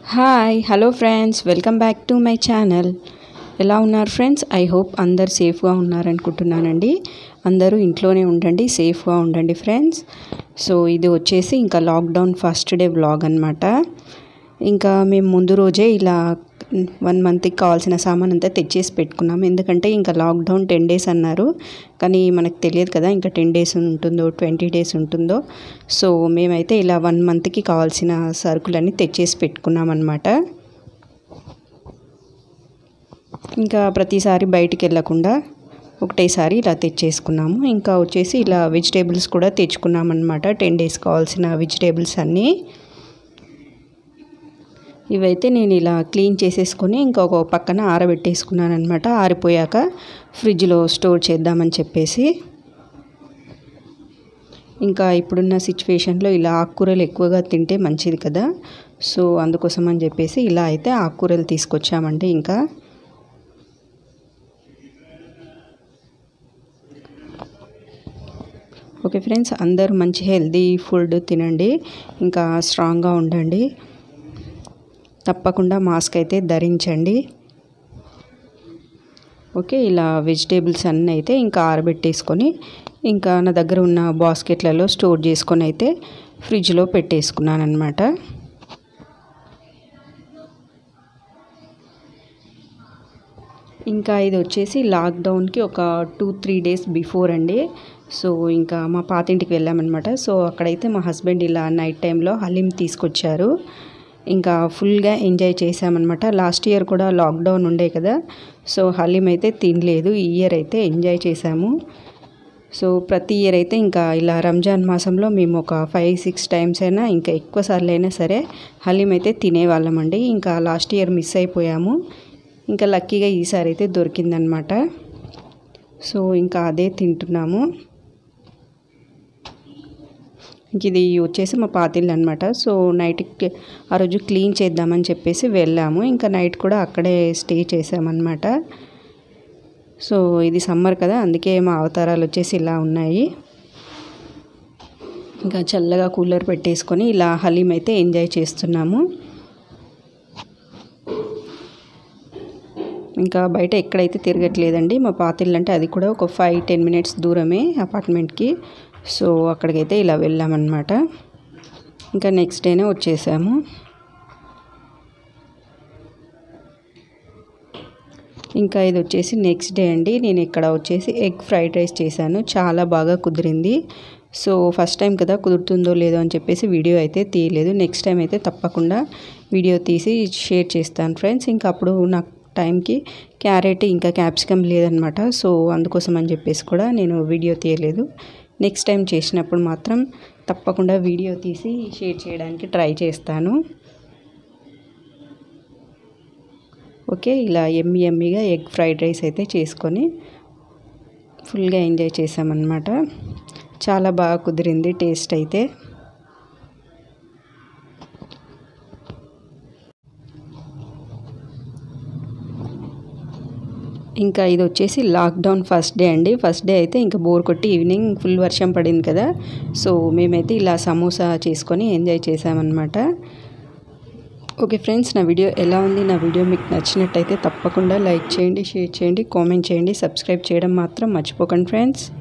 hi hello friends welcome back to my channel ఎలా ఉన్నారు friends I hope అందరు సేఫ్గా ఉన్నారనుకుంటున్నానండి అందరూ ఇంట్లోనే ఉండండి సేఫ్గా ఉండండి ఫ్రెండ్స్ సో ఇది వచ్చేసి ఇంకా లాక్డౌన్ ఫస్ట్ డే వ్లాగ్ అనమాట ఇంకా మేము ముందు రోజే ఇలా వన్ మంత్కి కావాల్సిన సామాన్ అంతా తెచ్చేసి పెట్టుకున్నాం ఎందుకంటే ఇంకా లాక్డౌన్ టెన్ డేస్ అన్నారు కానీ మనకు తెలియదు కదా ఇంకా టెన్ డేస్ ఉంటుందో ట్వంటీ డేస్ ఉంటుందో సో మేమైతే ఇలా వన్ మంత్కి కావాల్సిన సరుకులన్నీ తెచ్చేసి పెట్టుకున్నాం అనమాట ఇంకా ప్రతిసారి బయటికి వెళ్ళకుండా ఒకటేసారి ఇలా తెచ్చేసుకున్నాము ఇంకా వచ్చేసి ఇలా వెజిటేబుల్స్ కూడా తెచ్చుకున్నాం అనమాట టెన్ డేస్ కావాల్సిన వెజిటేబుల్స్ అన్నీ ఇవైతే నేను ఇలా క్లీన్ చేసేసుకొని ఇంకొక పక్కన ఆరబెట్టేసుకున్నాను అనమాట ఆరిపోయాక ఫ్రిడ్జ్లో స్టోర్ చేద్దామని చెప్పేసి ఇంకా ఇప్పుడున్న సిచ్యువేషన్లో ఇలా ఆకుకూరలు ఎక్కువగా తింటే మంచిది కదా సో అందుకోసం అని చెప్పేసి ఇలా అయితే ఆకుకూరలు తీసుకొచ్చామండి ఇంకా ఓకే ఫ్రెండ్స్ అందరూ మంచి హెల్దీ ఫుడ్ తినండి ఇంకా స్ట్రాంగ్గా ఉండండి తప్పకుండా మాస్క్ అయితే ధరించండి ఓకే ఇలా వెజిటేబుల్స్ అన్నీ అయితే ఇంకా ఆరబెట్టేసుకొని ఇంకా నా దగ్గర ఉన్న బాస్కెట్లలో స్టోర్ చేసుకొని అయితే ఫ్రిడ్జ్లో పెట్టేసుకున్నాను అనమాట ఇంకా ఇది వచ్చేసి లాక్డౌన్కి ఒక టూ త్రీ డేస్ బిఫోర్ అండి సో ఇంకా మా పాతింటికి వెళ్ళామన్నమాట సో అక్కడైతే మా హస్బెండ్ ఇలా నైట్ టైంలో హలీం తీసుకొచ్చారు ఇంకా ఫుల్గా ఎంజాయ్ చేసామన్నమాట లాస్ట్ ఇయర్ కూడా లాక్డౌన్ ఉండే కదా సో హలీం అయితే తినలేదు ఈ ఇయర్ అయితే ఎంజాయ్ చేసాము సో ప్రతి ఇయర్ అయితే ఇంకా ఇలా రంజాన్ మాసంలో మేము ఒక ఫైవ్ సిక్స్ టైమ్స్ అయినా ఇంకా ఎక్కువ సార్లు అయినా సరే హలీం అయితే తినేవాళ్ళమండి ఇంకా లాస్ట్ ఇయర్ మిస్ అయిపోయాము ఇంకా లక్కీగా ఈసారి అయితే దొరికిందనమాట సో ఇంకా అదే తింటున్నాము ఇది వచ్చేసి మా పాతిళ్ళు అనమాట సో నైట్కి ఆ రోజు క్లీన్ చేద్దామని చెప్పేసి వెళ్ళాము ఇంకా నైట్ కూడా అక్కడే స్టే చేసామన్నమాట సో ఇది సమ్మర్ కదా అందుకే మా అవతారాలు వచ్చేసి ఇలా ఉన్నాయి ఇంకా చల్లగా కూలర్ పెట్టేసుకొని ఇలా హలీం అయితే ఎంజాయ్ చేస్తున్నాము ఇంకా బయట ఎక్కడైతే తిరగట్లేదండి మా పాతిళ్ళు అంటే అది కూడా ఒక ఫైవ్ టెన్ మినిట్స్ దూరమే అపార్ట్మెంట్కి సో అక్కడికైతే ఇలా వెళ్ళామన్నమాట ఇంకా నెక్స్ట్ డేనే వచ్చేసాము ఇంకా ఇది వచ్చేసి నెక్స్ట్ డే అండి నేను ఇక్కడ వచ్చేసి ఎగ్ ఫ్రైడ్ రైస్ చేశాను చాలా బాగా కుదిరింది సో ఫస్ట్ టైం కదా కుదురుతుందో లేదో అని చెప్పేసి వీడియో అయితే తీయలేదు నెక్స్ట్ టైం అయితే తప్పకుండా వీడియో తీసి షేర్ చేస్తాను ఫ్రెండ్స్ ఇంకా అప్పుడు నాకు టైంకి క్యారెట్ ఇంకా క్యాప్సికమ్ లేదనమాట సో అందుకోసం అని చెప్పేసి కూడా నేను వీడియో తీయలేదు నెక్స్ట్ టైం చేసినప్పుడు మాత్రం తప్పకుండా వీడియో తీసి షేర్ చేయడానికి ట్రై చేస్తాను ఓకే ఇలా ఎమ్మి ఎమ్మిగా ఎగ్ ఫ్రైడ్ రైస్ అయితే చేసుకొని ఫుల్గా ఎంజాయ్ చేసామన్నమాట చాలా బాగా కుదిరింది టేస్ట్ అయితే ఇంకా ఇది వచ్చేసి లాక్డౌన్ ఫస్ట్ డే అండి ఫస్ట్ డే అయితే ఇంకా బోర్ కొట్టి ఈవినింగ్ ఫుల్ వర్షం పడింది కదా సో మేమైతే ఇలా సమోసా చేసుకొని ఎంజాయ్ చేసామన్నమాట ఓకే ఫ్రెండ్స్ నా వీడియో ఎలా ఉంది నా వీడియో మీకు నచ్చినట్టయితే తప్పకుండా లైక్ చేయండి షేర్ చేయండి కామెంట్ చేయండి సబ్స్క్రైబ్ చేయడం మాత్రం మర్చిపోకండి ఫ్రెండ్స్